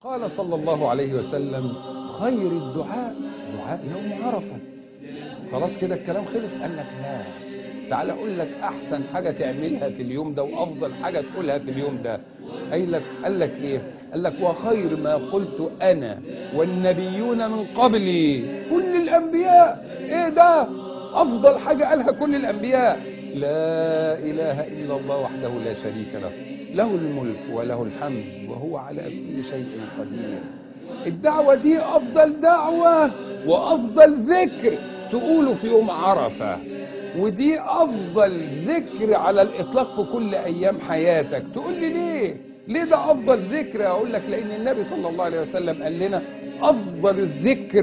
قال صلى الله عليه وسلم خير الدعاء دعاء يوم عرفة خلاص كده الكلام خلص قال لك لا تعال اقول لك احسن حاجة تعملها في اليوم ده وافضل حاجة تقولها في اليوم ده قال لك قال لك ايه قال لك وخير ما قلت انا والنبيون من قبلي كل الانبياء ايه ده افضل حاجة قالها كل الانبياء لا اله الا الله وحده لا شريك له له الملك وله الحمد وهو على كل شيء قدير الدعوة دي افضل دعوة وافضل ذكر تقوله في يوم عرفة ودي افضل ذكر على الاطلاق في كل ايام حياتك تقول لي ليه ليه ده افضل ذكر اقول لك لان النبي صلى الله عليه وسلم قال لنا افضل الذكر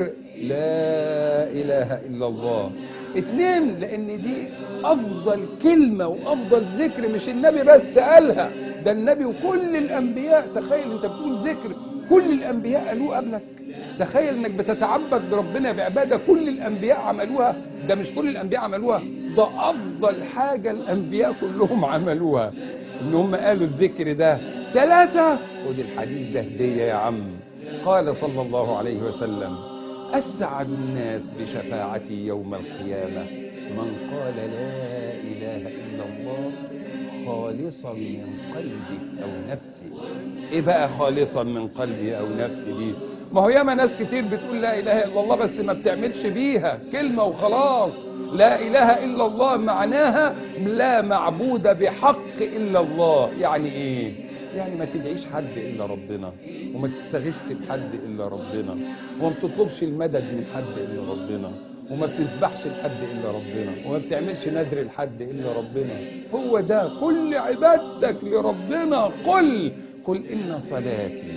لا اله الا الله اتنين لان دي افضل كلمة وافضل ذكر مش النبي بس قالها ده النبي وكل الانبياء تخيل انت بتقول ذكر كل الانبياء قالوه قبلك تخيل انك بتتعبد بربنا بعبادة كل الانبياء عملوها ده مش كل الانبياء عملوها ده افضل حاجة الانبياء كلهم عملوها ان هم قالوا الذكر ده ثلاثة خد الحديث ده هدية يا عم قال صلى الله عليه وسلم أسعد الناس بشفاعتي يوم القيامة من قال لا إله إلا الله خالصا من قلبي أو نفسي إيه بقى خالصا من قلبي أو نفسي دي ما هو ياما ناس كتير بتقول لا إله إلا الله بس ما بتعملش بيها كلمة وخلاص لا إله إلا الله معناها لا معبود بحق إلا الله يعني إيه يعني ما تدعيش حد إلا ربنا وما تستغيثش بحد إلا ربنا وما بتطلبش المدد من حد إلا ربنا وما بتسبحش لحد إلا ربنا وما بتعملش نذر لحد إلا ربنا هو ده كل عبادتك لربنا قل قل إن صلاتي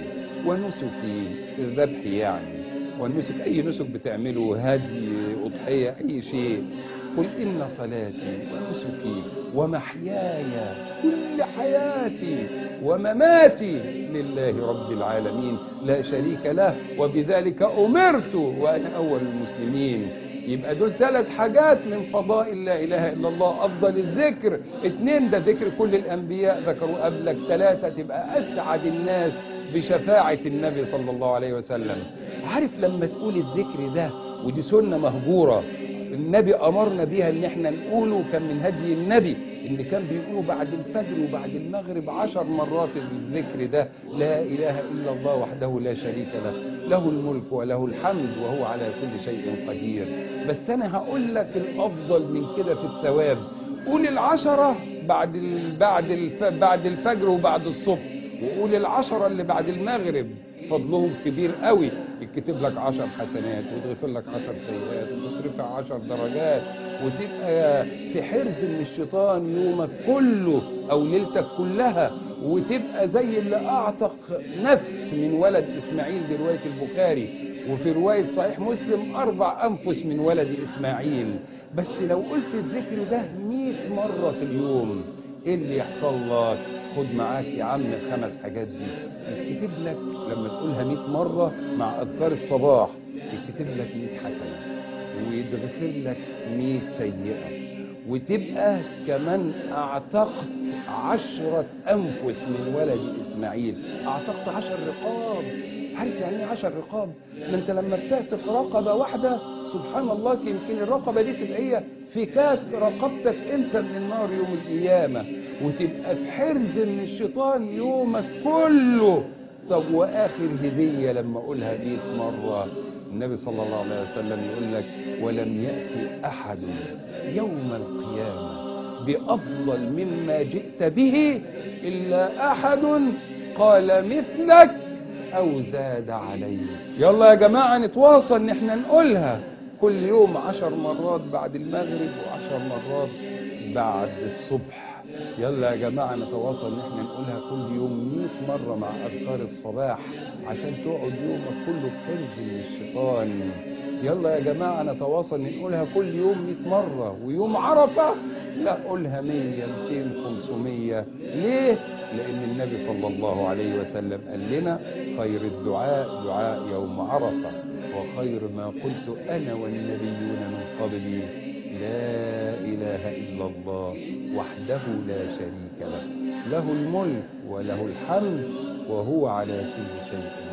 ونسكي الذبح يعني والنسك أي نسك بتعمله هدي أضحية أي شيء قل إن صلاتي ونسكي ومحياي كل حياتي ومماتي لله رب العالمين لا شريك له وبذلك أمرت وأنا أول المسلمين يبقى دول ثلاث حاجات من فضائل لا إله إلا الله أفضل الذكر اتنين ده ذكر كل الأنبياء ذكروا قبلك ثلاثة تبقى أسعد الناس بشفاعة النبي صلى الله عليه وسلم عارف لما تقول الذكر ده ودي سنة مهجورة النبي أمرنا بيها ان احنا نقوله كان من هدي النبي ان كان بيقوله بعد الفجر وبعد المغرب عشر مرات الذكر ده لا اله الا الله وحده لا شريك له له الملك وله الحمد وهو على كل شيء قدير بس انا هقول لك الافضل من كده في الثواب قول العشرة بعد ال... بعد الف... بعد الفجر وبعد الصبح وقول العشرة اللي بعد المغرب فضلهم كبير قوي يكتب لك عشر حسنات ويتغفر لك عشر سيئات وتترفع عشر درجات وتبقى في حرز من الشيطان يومك كله او ليلتك كلها وتبقى زي اللي اعتق نفس من ولد اسماعيل دي رواية البخاري وفي رواية صحيح مسلم اربع انفس من ولد اسماعيل بس لو قلت الذكر ده مئة مرة في اليوم ايه اللي يحصل لك خد معاك يا عم الخمس حاجات دي يتكتب لك لما تقولها 100 مرة مع أذكار الصباح يتكتب لك 100 حسنة ويتغفر لك 100 سيئة وتبقى كمان اعتقت عشرة أنفس من ولد إسماعيل اعتقت عشر رقاب عارف يعني ايه عشر رقاب ما انت لما بتعتق رقبة واحدة سبحان الله يمكن الرقبة دي تبقى هي فكاك رقبتك انت من النار يوم القيامة وتبقى في حرز من الشيطان يومك كله طب واخر هدية لما اقولها 100 مرة النبي صلى الله عليه وسلم يقول لك ولم يأتي احد يوم القيامة بافضل مما جئت به الا احد قال مثلك او زاد عليه يلا يا جماعة نتواصل ان احنا نقولها كل يوم عشر مرات بعد المغرب وعشر مرات بعد الصبح يلا يا جماعة نتواصل ان احنا نقولها كل يوم 100 مرة مع اذكار الصباح عشان تقعد يومك كله في حرز من الشيطان يلا يا جماعة نتواصل نقولها كل يوم 100 مرة ويوم عرفة لا قولها 100 200 500 ليه؟ لأن النبي صلى الله عليه وسلم قال لنا خير الدعاء دعاء يوم عرفة وخير ما قلت أنا والنبيون من قبلي لا إله إلا الله وحده لا شريك له له الملك وله الحمد وهو على كل شيء